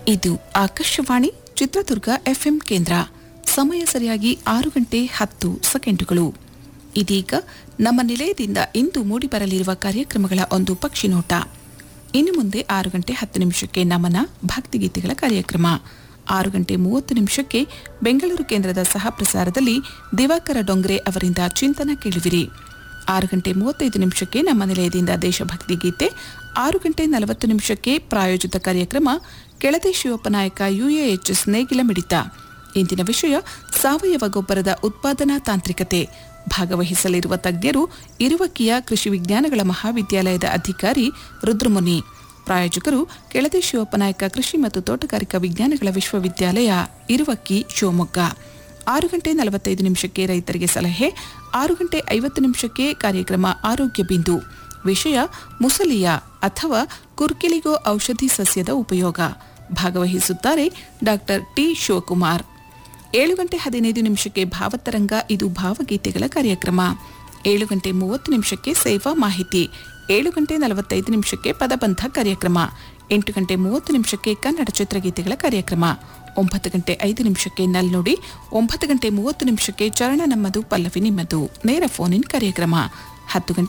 ಇದು ಆಕಾಶವಾಣಿ ಚಿತ್ರದುರ್ಗ ಎಫ್ಎಂ ಕೇಂದ್ರ ಸಮಯ ಸರಿಯಾಗಿ ಆರು ಗಂಟೆ ಹತ್ತು ಸೆಕೆಂಡುಗಳು ಇದೀಗ ನಮ್ಮ ನಿಲಯದಿಂದ ಇಂದು ಮೂಡಿಬರಲಿರುವ ಕಾರ್ಯಕ್ರಮಗಳ ಒಂದು ಪಕ್ಷಿ ನೋಟ ಇನ್ನು ಮುಂದೆ ಆರು ಗಂಟೆ ಹತ್ತು ನಿಮಿಷಕ್ಕೆ ನಮನ ಭಕ್ತಿಗೀತೆಗಳ ಕಾರ್ಯಕ್ರಮ ಆರು ಗಂಟೆ ಮೂವತ್ತು ನಿಮಿಷಕ್ಕೆ ಬೆಂಗಳೂರು ಕೇಂದ್ರದ ಸಹ ಪ್ರಸಾರದಲ್ಲಿ ದಿವಾಕರ ಡೊಂಗ್ರೆ ಅವರಿಂದ ಚಿಂತನ ಕೇಳುವಿರಿ ಆರು ಗಂಟೆ ಮೂವತ್ತೈದು ನಿಮಿಷಕ್ಕೆ ನಮ್ಮ ನಿಲಯದಿಂದ ದೇಶಭಕ್ತಿ ಗೀತೆ ಆರು ಗಂಟೆ ನಲವತ್ತು ನಿಮಿಷಕ್ಕೆ ಪ್ರಾಯೋಜಿತ ಕಾರ್ಯಕ್ರಮ ಕೆಳದಿ ಶಿವಪ್ಪನಾಯಕ ಯುಎಎಚ್ಎಸ್ ನೇಗಿಲ ಮಿಡಿತ ಇಂದಿನ ವಿಷಯ ಸಾವಯವ ಗೊಬ್ಬರದ ಉತ್ಪಾದನಾ ತಾಂತ್ರಿಕತೆ ಭಾಗವಹಿಸಲಿರುವ ತಜ್ಞರು ಇರುವಕ್ಕಿಯ ಕೃಷಿ ವಿಜ್ಞಾನಗಳ ಮಹಾವಿದ್ಯಾಲಯದ ಅಧಿಕಾರಿ ರುದ್ರಮುನಿ ಪ್ರಾಯೋಜಕರು ಕೆಳದಿ ಶಿವಪ್ಪನಾಯಕ ಕೃಷಿ ಮತ್ತು ತೋಟಗಾರಿಕಾ ವಿಜ್ಞಾನಗಳ ವಿಶ್ವವಿದ್ಯಾಲಯ ಇರುವಕ್ಕಿ ಶಿವಮೊಗ್ಗ ಆರು ಗಂಟೆ ನಲವತ್ತೈದು ನಿಮಿಷಕ್ಕೆ ರೈತರಿಗೆ ಸಲಹೆ ಆರು ಗಂಟೆ ಐವತ್ತು ನಿಮಿಷಕ್ಕೆ ಕಾರ್ಯಕ್ರಮ ಆರೋಗ್ಯ ಬಿಂದು ವಿಷಯ ಮುಸಲಿಯ ಅಥವಾ ಕುರ್ಕಿಲಿಗೋ ಔಷಧಿ ಸಸ್ಯದ ಉಪಯೋಗ ಭಾಗವಹಿಸುತ್ತಾರೆ ಡಾಕ್ಟರ್ ಟಿ ಶಿವಕುಮಾರ್ ಏಳು ಗಂಟೆ ಹದಿನೈದು ನಿಮಿಷಕ್ಕೆ ಭಾವತರಂಗ ಇದು ಭಾವಗೀತೆಗಳ ಕಾರ್ಯಕ್ರಮ ಏಳು ಗಂಟೆ ಮೂವತ್ತು ನಿಮಿಷಕ್ಕೆ ಸೇವಾ ಮಾಹಿತಿ ಏಳು ಗಂಟೆ ನಲವತ್ತೈದು ನಿಮಿಷಕ್ಕೆ ಪದಬಂಧ ಕಾರ್ಯಕ್ರಮ ಎಂಟು ಗಂಟೆ ಮೂವತ್ತು ನಿಮಿಷಕ್ಕೆ ಕನ್ನಡ ಚಿತ್ರಗೀತೆಗಳ ಕಾರ್ಯಕ್ರಮ ಒಂಬತ್ತು ಗಂಟೆ ಐದು ನಿಮಿಷಕ್ಕೆ ನಲ್ನುಡಿ ಒಂಬತ್ತು ಗಂಟೆ ಮೂವತ್ತು ನಿಮಿಷಕ್ಕೆ ಚರಣ ನಮ್ಮದು ಪಲ್ಲವಿ ನಿಮ್ಮದು ನೇರ ಫೋನ್ ಇನ್ ಕಾರ್ಯಕ್ರಮ ಹತ್ತು ಗಂಟೆ